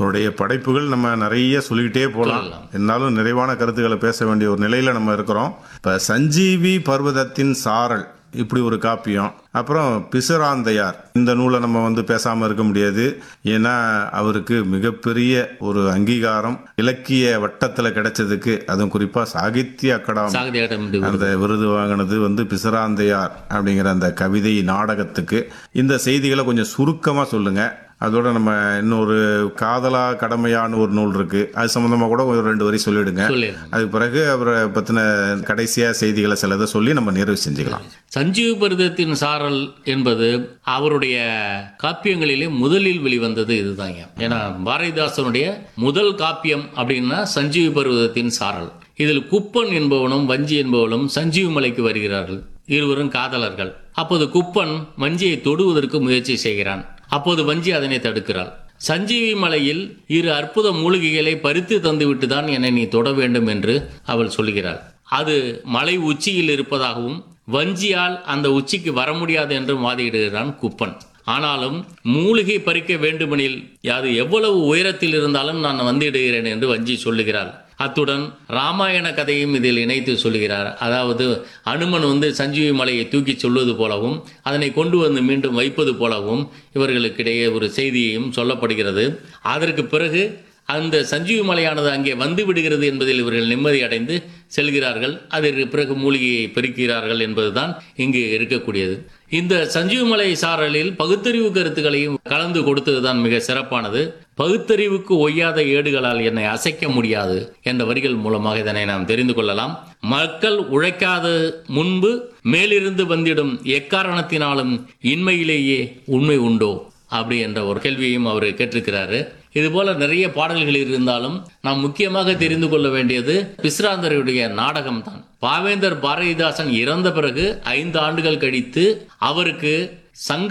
அவருடைய படைப்புகள் நம்ம நிறைய சொல்லிக்கிட்டே போகலாம் சொல்லலாம். இருந்தாலும் நிறைவான கருத்துக்களை பேச வேண்டிய ஒரு நிலையில நம்ம இருக்கிறோம் இப்ப சஞ்சீவி பர்வதத்தின் சாரல் இப்படி ஒரு காப்பியம் அப்புறம் பிசுராந்தையார் இந்த நூலை நம்ம வந்து பேசாம இருக்க முடியாது ஏன்னா அவருக்கு மிகப்பெரிய ஒரு அங்கீகாரம் இலக்கிய வட்டத்துல கிடைச்சதுக்கு அதுவும் குறிப்பா சாகித்ய அகாடமி சாகித்ய அகாடமி அந்த விருது வாங்கினது வந்து பிசராந்தையார் அப்படிங்கிற அந்த கவிதை நாடகத்துக்கு இந்த செய்திகளை கொஞ்சம் சுருக்கமா சொல்லுங்க அதோட நம்ம இன்னொரு காதலா கடமையான்னு ஒரு நூல் இருக்கு அது சம்பந்தமா கூட ஒரு ரெண்டு வரி சொல்லிடுங்க சொல்லிடுறேன் அதுக்கு பிறகு அவரை பத்தின கடைசியா செய்திகளை சிலதை சொல்லி நம்ம நிறைவு செஞ்சுக்கலாம் சஞ்சீவ பருதத்தின் சாரல் என்பது அவருடைய காப்பியங்களிலே முதலில் வெளிவந்தது இதுதாங்க ஏன்னா பாரதிதாசனுடைய முதல் காப்பியம் அப்படின்னா சஞ்சீவ பருவதத்தின் சாரல் இதில் குப்பன் என்பவனும் வஞ்சி என்பவனும் சஞ்சீவ மலைக்கு வருகிறார்கள் இருவரும் காதலர்கள் அப்போது குப்பன் வஞ்சியை தொடுவதற்கு முயற்சி செய்கிறான் அப்போது வஞ்சி அதனை தடுக்கிறாள் சஞ்சீவி மலையில் இரு அற்புத மூலிகைகளை பறித்து தந்துவிட்டு தான் என்னை நீ தொட வேண்டும் என்று அவள் சொல்கிறாள் அது மலை உச்சியில் இருப்பதாகவும் வஞ்சியால் அந்த உச்சிக்கு வர முடியாது என்றும் வாதிடுகிறான் குப்பன் ஆனாலும் மூலிகை பறிக்க வேண்டுமெனில் அது எவ்வளவு உயரத்தில் இருந்தாலும் நான் வந்திடுகிறேன் என்று வஞ்சி சொல்லுகிறாள் அத்துடன் ராமாயண கதையும் இதில் இணைத்து சொல்கிறார் அதாவது அனுமன் வந்து சஞ்சீவி மலையை தூக்கி சொல்வது போலவும் அதனை கொண்டு வந்து மீண்டும் வைப்பது போலவும் இவர்களுக்கிடையே ஒரு செய்தியையும் சொல்லப்படுகிறது அதற்கு பிறகு அந்த சஞ்சீவி மலையானது அங்கே வந்து விடுகிறது என்பதில் இவர்கள் நிம்மதி அடைந்து செல்கிறார்கள் அதற்கு பிறகு மூலிகையை பெருக்கிறார்கள் என்பதுதான் இங்கு இருக்கக்கூடியது இந்த சஞ்சீவி மலை சாரலில் பகுத்தறிவு கருத்துக்களையும் கலந்து கொடுத்ததுதான் மிக சிறப்பானது பகுத்தறிவுக்கு ஒய்யாத ஏடுகளால் என்னை அசைக்க முடியாது என்ற வரிகள் மூலமாக இதனை நாம் தெரிந்து கொள்ளலாம் மக்கள் உழைக்காத முன்பு மேலிருந்து வந்திடும் எக்காரணத்தினாலும் இன்மையிலேயே உண்மை உண்டோ அப்படி என்ற ஒரு கேள்வியையும் அவர் கேட்டிருக்கிறாரு இது போல நிறைய பாடல்கள் இருந்தாலும் நாம் முக்கியமாக தெரிந்து கொள்ள வேண்டியது பிஸ்ராந்தருடைய நாடகம் தான் பாவேந்தர் பாரதிதாசன் இறந்த பிறகு ஐந்து ஆண்டுகள் கழித்து அவருக்கு சங்க